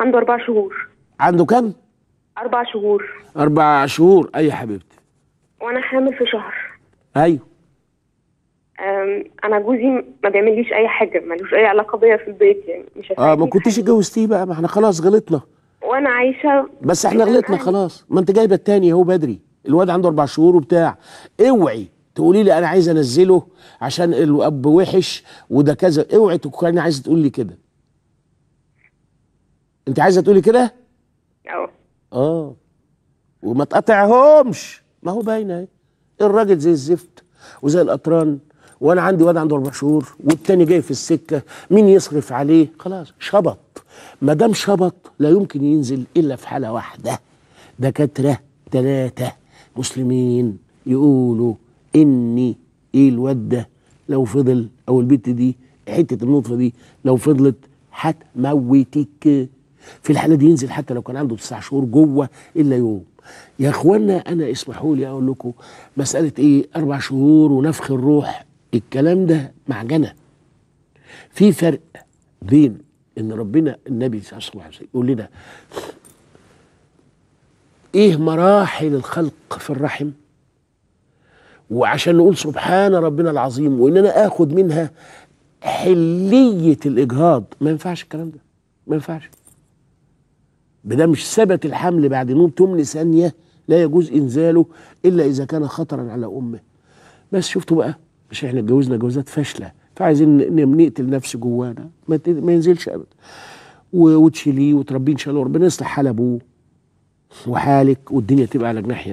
عنده اربع شهور عنده كام اربع شهور اربع شهور اي يا حبيبتي وانا حامل في شهر ايوه أم، انا جوزي ما بيعمليش اي حاجه ملوش اي علاقه بيا في البيت يعني مش اه هيساعدني ما في كنتيش حاجة. اتجوزتيه بقى ما احنا خلاص غلطنا وانا عايشه بس احنا قدام غلطنا أهلي. خلاص ما انت جايبه التاني اهو بدري الواد عنده اربع شهور وبتاع اوعي تقولي لي انا عايز انزله عشان الاب وحش وده كذا اوعي تكوني عايزه تقولي لي كده انت عايزه تقولي كده اه اه وما تقطعهمش ما هو باينه اهي الراجل زي الزفت وزي القطران وانا عندي واد عنده اربع شهور والتاني جاي في السكه مين يصرف عليه خلاص شبط ما دام شبط لا يمكن ينزل الا في حاله واحده دكاتره ثلاثه مسلمين يقولوا اني ايه الواد ده لو فضل او البت دي حته النطفه دي لو فضلت هتموتك في الحاله دي ينزل حتى لو كان عنده تسع شهور جوه الا يوم يا اخوانا انا اسمحوا لي اقول لكم مساله ايه اربع شهور ونفخ الروح الكلام ده معجنه في فرق بين ان ربنا النبي صلى الله عليه وسلم يقول لنا ايه مراحل الخلق في الرحم وعشان نقول سبحان ربنا العظيم وان انا اخد منها حليه الاجهاض ما ينفعش الكلام ده ما ينفعش بدل مش ثبت الحمل بعد نوم تمن ثانيه لا يجوز انزاله الا اذا كان خطرا على امه بس شفتوا بقى مش احنا اتجوزنا جوازات فاشله فعايزين ن- نقتل نفس جوانا ما, ت- ما ينزلش ابدا و- وتشيليه وتربيه ان شاء الله وربنا يصلح حال ابوه وحالك والدنيا تبقى على جناح